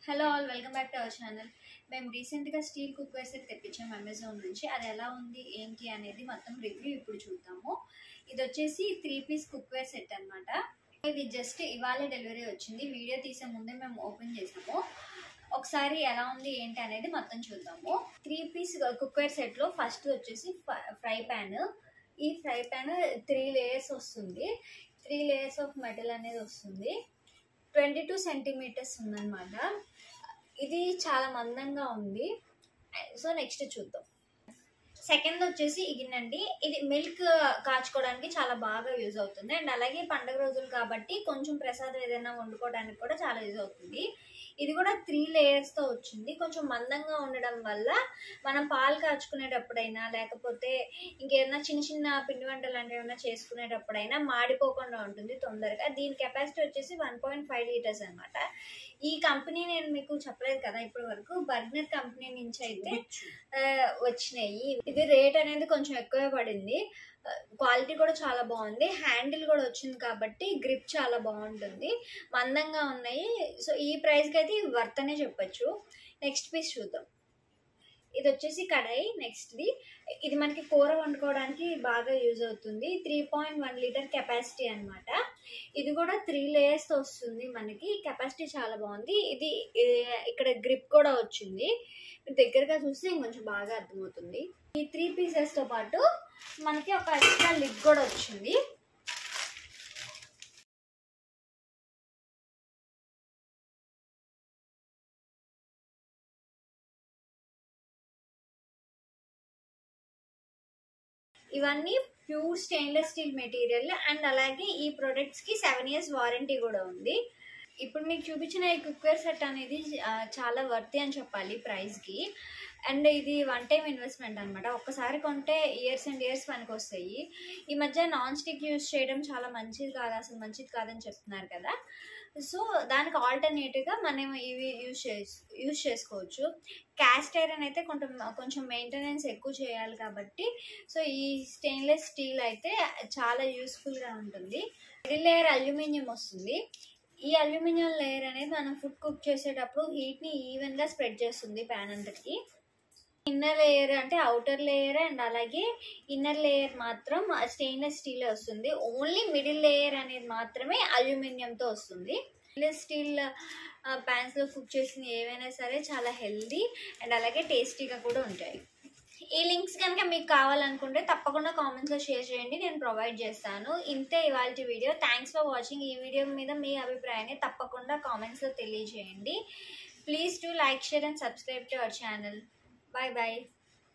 hello all welcome back to our channel మేము రీసెంట్గా steel cookware set తెప్పించాం Amazon నుంచి అది ఎలా ఉంది ఏంటి అనేది మొత్తం రివ్యూ ఇప్పుడు చూద్దాము ఇది వచ్చేసి త్రీ పీస్ కుక్వేర్ సెట్ అన్నమాట ఇది జస్ట్ ఇవాళ డెలివరీ వచ్చింది వీడియో తీసే ముందే మేము ఓపెన్ చేసాము ఒకసారి ఎలా ఉంది ఏంటి అనేది మొత్తం చూద్దాము త్రీ పీస్ కుక్వేర్ సెట్లో ఫస్ట్ వచ్చేసి ఫ్రై ప్యాన్ ఈ ఫ్రై ప్యాన్ త్రీ లేయర్స్ వస్తుంది త్రీ లేయర్స్ ఆఫ్ మెటల్ అనేది వస్తుంది ట్వంటీ టూ సెంటీమీటర్స్ ఉందన్నమాట ఇది చాలా మందంగా ఉంది సో నెక్స్ట్ చూద్దాం సెకండ్ వచ్చేసి ఇగినండి ఇది మిల్క్ కాచుకోవడానికి చాలా బాగా యూజ్ అవుతుంది అండ్ అలాగే పండుగ రోజులు కాబట్టి కొంచెం ప్రసాదం ఏదైనా వండుకోవడానికి కూడా చాలా యూజ్ అవుతుంది ఇది కూడా త్రీ లేయర్స్తో వచ్చింది కొంచెం మందంగా ఉండడం వల్ల మనం పాలు కాచుకునేటప్పుడైనా లేకపోతే ఇంకేదైనా చిన్న చిన్న పిండి వంటలు అంటే ఏమైనా చేసుకునేటప్పుడైనా మాడిపోకుండా ఉంటుంది తొందరగా దీని కెపాసిటీ వచ్చేసి వన్ పాయింట్ ఫైవ్ లీటర్స్ అనమాట ఈ కంపెనీ నేను మీకు చెప్పలేదు కదా ఇప్పటి వరకు బర్గనర్ కంపెనీ నుంచి అయితే ఆ, వచ్చినాయి ఇది రేట్ అనేది కొంచెం ఎక్కువే పడింది క్వాలిటీ కూడా చాలా బాగుంది హ్యాండిల్ కూడా వచ్చింది కాబట్టి గ్రిప్ చాలా బాగుంటుంది మందంగా ఉన్నాయి సో ఈ ప్రైస్కి అయితే ఇది వర్త్ అనే చెప్పొచ్చు నెక్స్ట్ పీస్ చూద్దాం ఇది వచ్చేసి కడాయి నెక్స్ట్ది ఇది మనకి కూర వండుకోవడానికి బాగా యూజ్ అవుతుంది three point one litre capacity అనమాట ఇది కూడా త్రీ లేయర్స్తో వస్తుంది మనకి కెపాసిటీ చాలా బాగుంది ఇది ఏ, ఇక్కడ గ్రిప్ కూడా వచ్చింది దగ్గరగా చూస్తే ఇంకొంచెం బాగా అర్థమవుతుంది ఈ త్రీ పీసెస్తో పాటు మనకి ఒక ఎక్స్ట్రా లిడ్ కూడా వచ్చింది ఇవన్నీ pure stainless steel material and అలాగే ఈ ప్రొడక్ట్స్కి సెవెన్ ఇయర్స్ వారంటీ కూడా ఉంది ఇప్పుడు మీకు చూపించిన ఈ కుక్వేర్ సెట్ అనేది ఆ, చాలా వర్తి అని చెప్పాలి ప్రైస్కి అండ్ ఇది వన్ టైం ఇన్వెస్ట్మెంట్ అనమాట ఒక్కసారి కొంటే ఇయర్స్ అండ్ ఇయర్స్ పనికి వస్తాయి ఈ మధ్య నాన్ స్టిక్ యూస్ చేయడం చాలా మంచిది కాదు అసలు మంచిది కాదని చెప్తున్నారు కదా సో దానికి ఆల్టర్నేటివ్గా మనం ఇవి యూజ్ చేసు యూజ్ చేసుకోవచ్చు క్యాస్ట్ ఐరన్ అయితే కొంచెం కొంచెం మెయింటెనెన్స్ ఎక్కువ చేయాలి కాబట్టి సో ఈ స్టెయిన్లెస్ స్టీల్ అయితే చాలా యూస్ఫుల్గా ఉంటుంది మిడిల్ లేయర్ అల్యూమినియం వస్తుంది ఈ అల్యూమినియం లేయర్ అనేది మనం ఫుడ్ కుక్ చేసేటప్పుడు హీట్ని ఈవెన్గా స్ప్రెడ్ చేస్తుంది ప్యాన్ అంతటికి ఇన్నర్ లేయర్ అంటే అవుటర్ లేయర్ అండ్ అలాగే ఇన్నర్ లేయర్ మాత్రం స్టెయిన్లెస్ స్టీల్ వస్తుంది ఓన్లీ మిడిల్ లేయర్ అనేది మాత్రమే అల్యూమినియంతో వస్తుంది స్టెయిన్లెస్ స్టీల్ ప్యాన్స్లో కుక్ చేసిన ఏవైనా సరే చాలా హెల్దీ అండ్ అలాగే టేస్టీగా కూడా ఉంటాయి ఈ లింక్స్ కనుక మీకు కావాలనుకుంటే తప్పకుండా కామెంట్స్లో షేర్ చేయండి నేను ప్రొవైడ్ చేస్తాను ఇంతే ఇవాళ వీడియో థ్యాంక్స్ ఫర్ వాచింగ్ ఈ వీడియో మీద మీ అభిప్రాయాన్ని తప్పకుండా కామెంట్స్లో తెలియజేయండి please to like share and subscribe to our channel bye bye